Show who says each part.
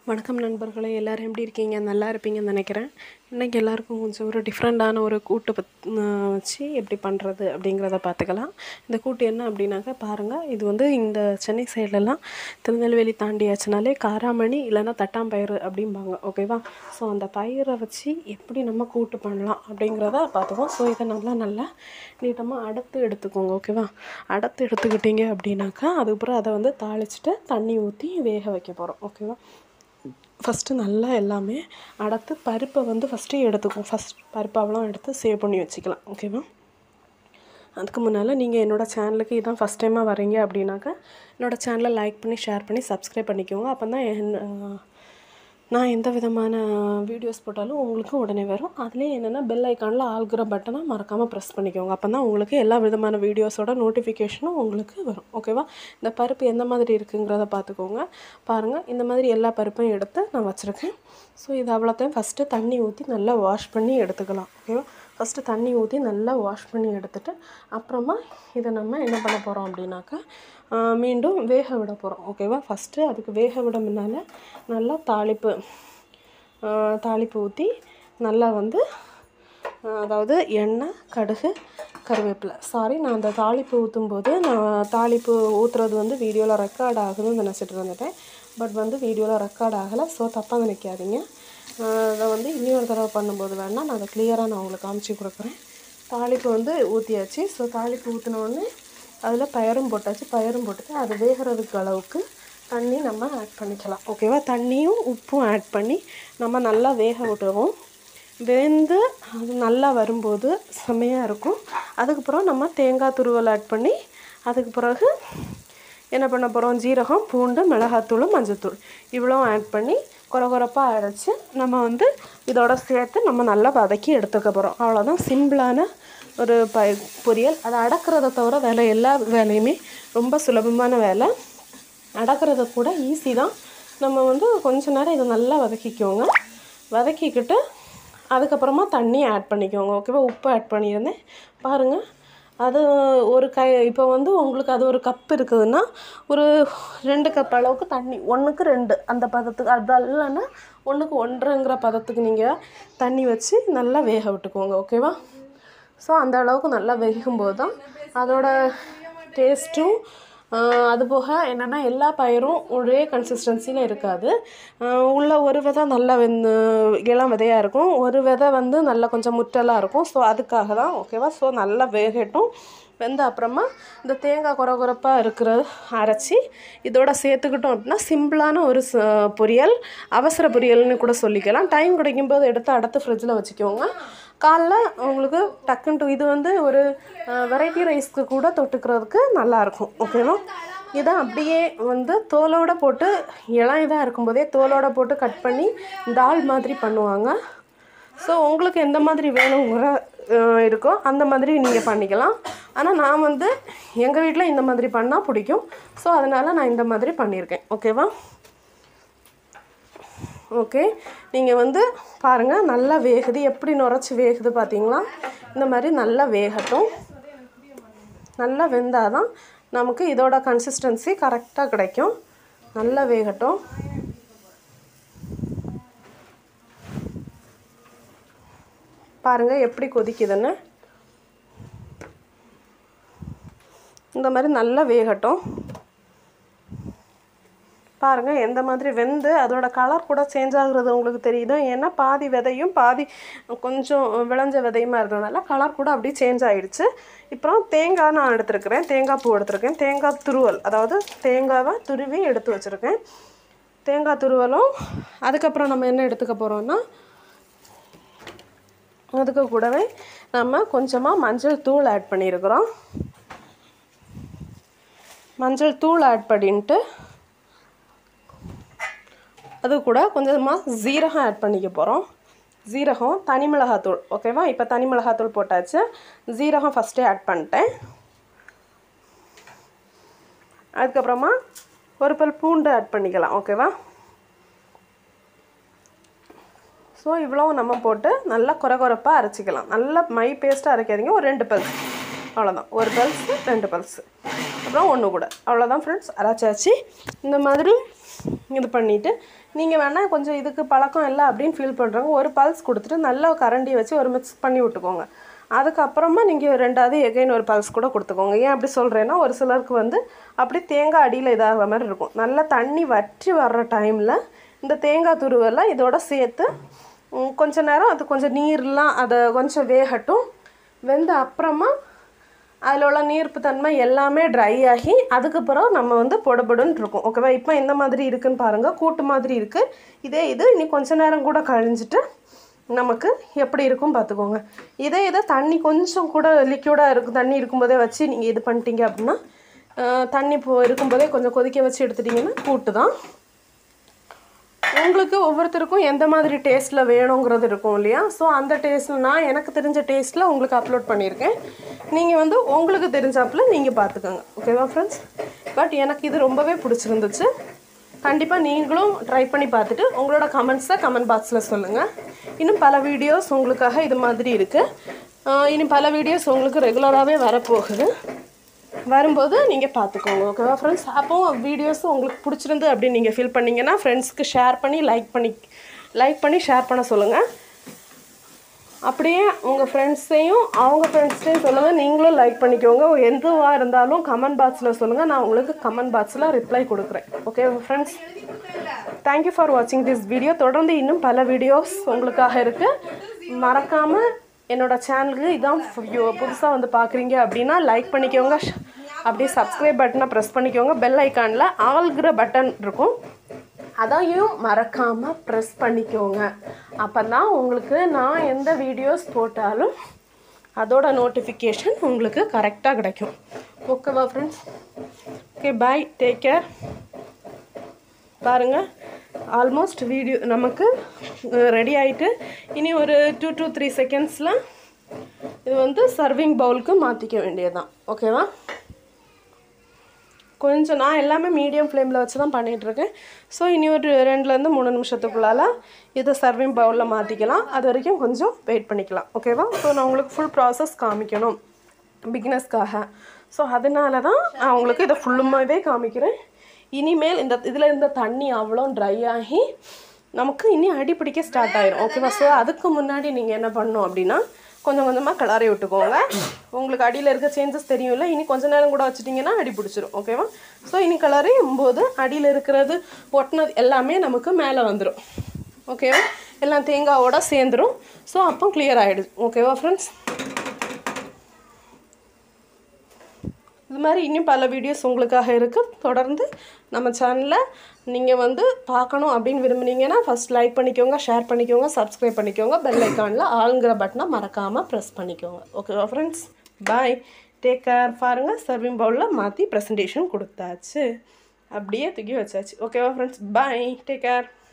Speaker 1: வணக்கம் நண்பர்களே எல்லோரும் எப்படி இருக்கீங்க நல்லா இருப்பீங்கன்னு நினைக்கிறேன் இன்றைக்கி எல்லாருக்கும் கொஞ்சம் ஒரு டிஃப்ரெண்ட்டான ஒரு கூட்டு பத் வச்சு எப்படி பண்ணுறது அப்படிங்கிறத பார்த்துக்கலாம் இந்த கூட்டு என்ன அப்படின்னாக்கா பாருங்கள் இது வந்து இந்த சென்னை சைட்லலாம் திருநெல்வேலி தாண்டியாச்சுனாலே காராமணி இல்லைன்னா தட்டாம்பயிறு அப்படிம்பாங்க ஓகேவா ஸோ அந்த பயிரை வச்சு எப்படி நம்ம கூட்டு பண்ணலாம் அப்படிங்கிறத பார்த்துக்கோம் ஸோ இதை நல்லா நல்லா நீட்டமாக அடத்து எடுத்துக்கோங்க ஓகேவா அடத்து எடுத்துக்கிட்டீங்க அப்படின்னாக்கா அதுக்கப்புறம் அதை வந்து தாளிச்சிட்டு தண்ணி ஊற்றி வேக வைக்க போகிறோம் ஓகேவா ஃபஸ்ட்டு நல்லா எல்லாமே அடத்து பருப்பை வந்து ஃபஸ்ட்டு எடுத்துக்குவோம் ஃபஸ்ட் பருப்பாவெலாம் எடுத்து சேவ் பண்ணி வச்சுக்கலாம் ஓகேவா அதுக்கு முன்னால் நீங்கள் என்னோடய சேனலுக்கு இதான் ஃபஸ்ட் டைமாக வரீங்க அப்படின்னாக்கா என்னோடய சேனலை லைக் பண்ணி ஷேர் பண்ணி சப்ஸ்கிரைப் பண்ணிக்கோங்க அப்போ தான் என் நான் எந்த விதமான வீடியோஸ் போட்டாலும் உங்களுக்கு உடனே வரும் அதுலேயே என்னென்னா பெல் ஐக்கானில் ஆள்கிற பட்டனை மறக்காமல் ப்ரெஸ் பண்ணிக்கோங்க அப்போ தான் உங்களுக்கு எல்லா விதமான வீடியோஸோட நோட்டிஃபிகேஷனும் உங்களுக்கு வரும் ஓகேவா இந்த பருப்பு எந்த மாதிரி இருக்குங்கிறத பார்த்துக்கோங்க பாருங்கள் இந்த மாதிரி எல்லா பருப்பையும் எடுத்து நான் வச்சுருக்கேன் ஸோ இது அவ்வளோத்தையும் ஃபஸ்ட்டு தண்ணி ஊற்றி நல்லா வாஷ் பண்ணி எடுத்துக்கலாம் ஓகேவா ஃபஸ்ட்டு தண்ணி ஊற்றி நல்லா வாஷ் பண்ணி எடுத்துட்டு அப்புறமா இதை நம்ம என்ன பண்ண போகிறோம் அப்படின்னாக்கா மீண்டும் வேக விட போகிறோம் ஓகேவா ஃபஸ்ட்டு அதுக்கு வேக விட முன்னால் நல்லா தாளிப்பு தாளிப்பு ஊற்றி நல்லா வந்து அதாவது எண்ணெய் கடுகு கருவேப்பிலை சாரி நான் அந்த தாளிப்பு ஊற்றும்போது நான் தாளிப்பு ஊற்றுறது வந்து வீடியோவில் ரெக்கார்ட் ஆகுதுன்னு நினச்சிட்டு இருந்துட்டேன் பட் வந்து வீடியோவில் ரெக்கார்ட் ஆகலை ஸோ தப்பாக நினைக்காதீங்க அதை வந்து இன்னொரு தடவை பண்ணும்போது வேணால் நான் அதை கிளியராக நான் உங்களுக்கு காமிச்சு கொடுக்குறேன் தாளிப்பு வந்து ஊற்றியாச்சு ஸோ தாளிப்பு ஊற்றினோடனே அதில் பயரும் போட்டாச்சு பயரும் போட்டுட்டு அது வேகிறதுக்கு அளவுக்கு தண்ணி நம்ம ஆட் பண்ணிக்கலாம் ஓகேவா தண்ணியும் உப்பும் ஆட் பண்ணி நம்ம நல்லா வேக விட்டுருவோம் வெந்து அது நல்லா வரும்போது செம்மையாக இருக்கும் அதுக்கப்புறம் நம்ம தேங்காய் துருவல் ஆட் பண்ணி அதுக்கு பிறகு என்ன பண்ண போகிறோம் ஜீரகம் பூண்டு மிளகாத்தூள் மஞ்சத்தூள் இவ்வளோ ஆட் பண்ணி குறை குறைப்பாக அரைச்சி நம்ம வந்து இதோட சேர்த்து நம்ம நல்லா வதக்கி எடுத்துக்க போகிறோம் அவ்வளோதான் சிம்பிளான ஒரு ப பொரியல் அதை அடக்கிறத தவிர வேலை எல்லா வேலையுமே ரொம்ப சுலபமான வேலை அடக்கிறத கூட ஈஸி தான் நம்ம வந்து கொஞ்ச நேரம் இதை நல்லா வதக்கிக்கோங்க வதக்கிக்கிட்டு அதுக்கப்புறமா தண்ணி ஆட் பண்ணிக்கோங்க ஓகேவா உப்பு ஆட் பண்ணியிருந்தேன் பாருங்கள் அது ஒரு கை இப்போ வந்து உங்களுக்கு அது ஒரு கப் இருக்குதுன்னா ஒரு ரெண்டு கப் அளவுக்கு தண்ணி ஒன்றுக்கு ரெண்டு அந்த பதத்துக்கு அது இல்லைன்னா ஒன்றுக்கு ஒன்றரைங்கிற பதத்துக்கு நீங்கள் தண்ணி வச்சு நல்லா வேக விட்டுக்கோங்க ஓகேவா ஸோ அந்த அளவுக்கு நல்லா வேகும்போது தான் அதோட டேஸ்ட்டும் அது போக என்னென்னா எல்லா பயிரும் ஒரே கன்சிஸ்டன்சியில் இருக்காது உள்ள ஒரு விதை நல்லா வெந்து இளம் விதையாக இருக்கும் ஒரு விதை வந்து நல்லா கொஞ்சம் முற்றலாக இருக்கும் ஸோ அதுக்காக தான் ஓகேவா ஸோ நல்லா வேகட்டும் வெந்த அப்புறமா இந்த தேங்காய் குறை குறைப்பாக இருக்கிற அரைச்சி இதோட சேர்த்துக்கிட்டோம் அப்படின்னா சிம்பிளான ஒரு பொரியல் அவசர பொரியல்னு கூட சொல்லிக்கலாம் டைம் கிடைக்கும்போது எடுத்து அடுத்து ஃப்ரிட்ஜில் வச்சுக்கோங்க காலைல உங்களுக்கு டக்குன்ட்டு இது வந்து ஒரு வெரைட்டி ரைஸ்க்கு கூட தொட்டுக்கிறதுக்கு நல்லாயிருக்கும் ஓகேவா இதை அப்படியே வந்து தோலோடு போட்டு இளம் இதாக இருக்கும்போதே தோலோடு போட்டு கட் பண்ணி தால் மாதிரி பண்ணுவாங்க ஸோ உங்களுக்கு எந்த மாதிரி வேணுங்கிற இருக்கோ அந்த மாதிரி நீங்கள் பண்ணிக்கலாம் ஆனால் நான் வந்து எங்கள் வீட்டில் இந்த மாதிரி பண்ணால் பிடிக்கும் ஸோ அதனால் நான் இந்த மாதிரி பண்ணியிருக்கேன் ஓகேவா ஓகே நீங்கள் வந்து பாருங்கள் நல்லா வேகுது எப்படி நுரைச்சி வேகுது பார்த்தீங்களா இந்த மாதிரி நல்லா வேகட்டும் நல்லா வெந்தால் தான் நமக்கு இதோட கன்சிஸ்டன்சி கரெக்டாக கிடைக்கும் நல்லா வேகட்டும் பாருங்கள் எப்படி கொதிக்குதுன்னு இந்த மாதிரி நல்லா வேகட்டும் பாருங்கள் எந்த மாதிரி வெந்து அதோட கலர் கூட சேஞ்ச் ஆகுறது உங்களுக்கு தெரியுது ஏன்னா பாதி விதையும் பாதி கொஞ்சம் விளைஞ்ச விதையுமா இருந்ததுனால கலர் கூட அப்படியே சேஞ்ச் ஆகிடுச்சு இப்போ தேங்காய் நான் எடுத்துருக்கிறேன் தேங்காய் பூ எடுத்துருக்கேன் தேங்காய் துருவல் அதாவது தேங்காவை துருவி எடுத்து வச்சுருக்கேன் தேங்காய் துருவலும் அதுக்கப்புறம் நம்ம என்ன எடுத்துக்க போகிறோம்னா அதுக்கு கூடவே நம்ம கொஞ்சமாக மஞ்சள் தூள் ஆட் பண்ணியிருக்கிறோம் மஞ்சள் தூள் ஆட் பண்ணிட்டு அது கூட கொஞ்சமாக ஜீரகம் ஆட் பண்ணிக்க போகிறோம் ஜீரகம் தனி மிளகாத்தூள் ஓகேவா இப்போ தனி மிளகாத்தூள் போட்டாச்சு ஜீரகம் ஃபஸ்ட்டே ஆட் பண்ணிட்டேன் அதுக்கப்புறமா ஒரு பல் பூண்டு ஆட் பண்ணிக்கலாம் ஓகேவா ஸோ இவ்வளோ நம்ம போட்டு நல்லா குறை குறைப்பாக அரைச்சிக்கலாம் நல்லா மை பேஸ்ட்டாக அரைக்காதீங்க ஒரு ரெண்டு பல்ஸ் அவ்வளோதான் ஒரு பல்ஸு ரெண்டு பல்ஸு அப்புறம் ஒன்று கூட அவ்வளோதான் ஃப்ரெண்ட்ஸ் அரைச்சாச்சு இந்த மாதிரி இது பண்ணிவிட்டு நீங்கள் வேணால் கொஞ்சம் இதுக்கு பழக்கம் இல்லை அப்படின்னு ஃபீல் பண்ணுறவங்க ஒரு பல்ஸ் கொடுத்துட்டு நல்லா கரண்டியை வச்சு ஒரு மிக்ஸ் பண்ணி விட்டுக்கோங்க அதுக்கப்புறமா நீங்கள் ரெண்டாவது எகைன் ஒரு பல்ஸ் கூட கொடுத்துக்கோங்க ஏன் அப்படி சொல்கிறேன்னா ஒரு சிலருக்கு வந்து அப்படி தேங்காய் அடியில் இதாகிற மாதிரி இருக்கும் நல்லா தண்ணி வற்றி வர்ற டைமில் இந்த தேங்காய் துருவெல்லாம் இதோட சேர்த்து ம், கொஞ்ச நேரம் அது கொஞ்சம் நீர்லாம் அதை கொஞ்சம் வேகட்டும் வெந்த அப்புறமா அதில் உள்ள நீர்ப்பு தன்மை எல்லாமே ட்ரை ஆகி அதுக்கப்புறம் நம்ம வந்து பொடபொடுன்னு இருக்கும் ஓகேவா இப்போ இந்த மாதிரி இருக்குன்னு பாருங்கள் கூட்டு மாதிரி இருக்குது இதே இது இனி கொஞ்ச நேரம் கூட கழிஞ்சிட்டு நமக்கு எப்படி இருக்கும் பார்த்துக்கோங்க இதே இதை தண்ணி கொஞ்சம் கூட லிக்யூடாக இருக்கும் தண்ணி இருக்கும்போதே வச்சு நீங்கள் இது பண்ணிட்டீங்க அப்படின்னா அஹ், தண்ணி இப்போ இருக்கும்போதே கொஞ்சம் கொதிக்க வச்சு எடுத்துட்டிங்கன்னா கூட்டு தான் உங்களுக்கு ஒவ்வொருத்தருக்கும் எந்த மாதிரி டேஸ்ட்டில் வேணுங்கிறது இருக்கும் இல்லையா ஸோ அந்த டேஸ்ட்டில் நான் எனக்கு தெரிஞ்ச டேஸ்ட்டில் உங்களுக்கு அப்லோட் பண்ணியிருக்கேன் நீங்கள் வந்து உங்களுக்கு தெரிஞ்சாப்புல நீங்கள் பார்த்துக்கோங்க ஓகேவா ஃப்ரெண்ட்ஸ் பட் எனக்கு இது ரொம்பவே பிடிச்சிருந்துச்சு கண்டிப்பாக நீங்களும் ட்ரை பண்ணி பார்த்துட்டு உங்களோட கமெண்ட்ஸை கமெண்ட் பாக்ஸில் சொல்லுங்கள் இன்னும் பல வீடியோஸ் உங்களுக்காக இது மாதிரி இருக்குது இனி பல வீடியோஸ் உங்களுக்கு ரெகுலராகவே வரப்போகுது வரும்போது நீங்கள் பார்த்துக்கோங்க ஓகேவா ஃப்ரெண்ட்ஸ் அப்போ வீடியோஸ் உங்களுக்கு பிடிச்சிருந்து அப்படின்னு நீங்கள் ஃபீல் பண்ணீங்கன்னா ஃப்ரெண்ட்ஸ்க்கு ஷேர் பண்ணி லைக் பண்ணி லைக் பண்ணி ஷேர் பண்ண சொல்லுங்கள் அப்படியே உங்கள் ஃப்ரெண்ட்ஸையும் அவங்க ஃப்ரெண்ட்ஸ்டையும் சொல்லுங்கள் நீங்களும் லைக் பண்ணிக்கோங்க எதுவாக இருந்தாலும் கமெண்ட் பாக்ஸில் சொல்லுங்கள் நான் உங்களுக்கு கமெண்ட் பாக்ஸில் ரிப்ளை கொடுக்குறேன் ஓகே ஃப்ரெண்ட்ஸ் தேங்க்யூ ஃபார் வாட்சிங் திஸ் வீடியோ தொடர்ந்து இன்னும் பல வீடியோஸ் உங்களுக்காக இருக்குது மறக்காமல் என்னோட சேனலுக்கு இதான் புதுசாக வந்து பார்க்குறீங்க அப்படின்னா லைக் பண்ணிக்கோங்க ஷ்- அப்படியே சப்ஸ்கிரைப் பட்டனை ப்ரெஸ் பண்ணிக்கோங்க பெல் ஐக்கானில் ஆல்கிற பட்டன் இருக்கும் அதையும் மறக்காமல் ப்ரெஸ் பண்ணிக்கோங்க அப்போ தான் உங்களுக்கு நான் எந்த வீடியோஸ் போட்டாலும் அதோட நோட்டிஃபிகேஷன் உங்களுக்கு கரெக்டாக கிடைக்கும் ஓகேவா friends okay bye take care பாருங்கள் ஆல்மோஸ்ட் வீடியோ நமக்கு ரெடி ஆயிட்டு இனி ஒரு டூ to த்ரீ செகண்ட்ஸில் இது வந்து சர்விங் பவுலுக்கு மாற்றிக்க வேண்டியதுதான் ஓகேவா கொஞ்சம் நான் எல்லாமே மீடியம் ஃப்ளேமில் வச்சு தான் பண்ணிகிட்ருக்கேன் ஸோ இனி ஒரு ரெண்டுலேருந்து மூணு நிமிஷத்துக்குள்ளால இதை சர்விங் பவுலில் மாற்றிக்கலாம் அது வரைக்கும் கொஞ்சம் வெயிட் பண்ணிக்கலாம் ஓகேவா ஸோ நான் உங்களுக்கு ஃபுல் ப்ராசஸ் காமிக்கணும் பிகினஸ்க்காக ஸோ அதனால தான் நான் உங்களுக்கு இதை ஃபுல்லுமாகவே காமிக்கிறேன் இனிமேல் இந்த இதில் இருந்த தண்ணி அவ்வளோ ட்ரை ஆகி நமக்கு இனி அடி பிடிக்க ஸ்டார்ட் ஆயிரும் ஓகேவா ஸோ அதுக்கு முன்னாடி நீங்கள் என்ன பண்ணணும் அப்படின்னா கொஞ்சம் கொஞ்சமாக கிளறி விட்டுக்கோங்க உங்களுக்கு அடியில் இருக்க சேஞ்சஸ் தெரியும்ல இனி கொஞ்ச நேரம் கூட வச்சுட்டிங்கன்னா அடி பிடிச்சிரும் ஓகேவா ஸோ இனி கிளறியும் போது அடியில் இருக்கிறது ஒட்டினது எல்லாமே நமக்கு மேலே வந்துடும் ஓகேவா எல்லாம் தேங்காவோட சேர்ந்துரும் ஸோ அப்போ clear ஆகிடுது ஓகேவா ஃப்ரெண்ட்ஸ் இது மாதிரி இன்னும் பல வீடியோஸ் உங்களுக்காக இருக்குது தொடர்ந்து நம்ம சேனலில் நீங்கள் வந்து பார்க்கணும் அப்படின்னு விரும்புனீங்கன்னா ஃபஸ்ட் லைக் பண்ணிக்கோங்க ஷேர் பண்ணிக்கோங்க சப்ஸ்கிரைப் பண்ணிக்கோங்க பெல் ஐக்கானில் ஆளுங்கிற பட்டனை மறக்காமல் ப்ரெஸ் பண்ணிக்கோங்க ஓகேவா ஃப்ரெண்ட்ஸ் பாய் டேக் கேர் பாருங்கள் சர்விங் பவுலில் மாற்றி ப்ரெசன்டேஷன் கொடுத்தாச்சு அப்படியே தூக்கி வச்சாச்சு ஓகேவா ஃப்ரெண்ட்ஸ் பாய் டேக் கேர்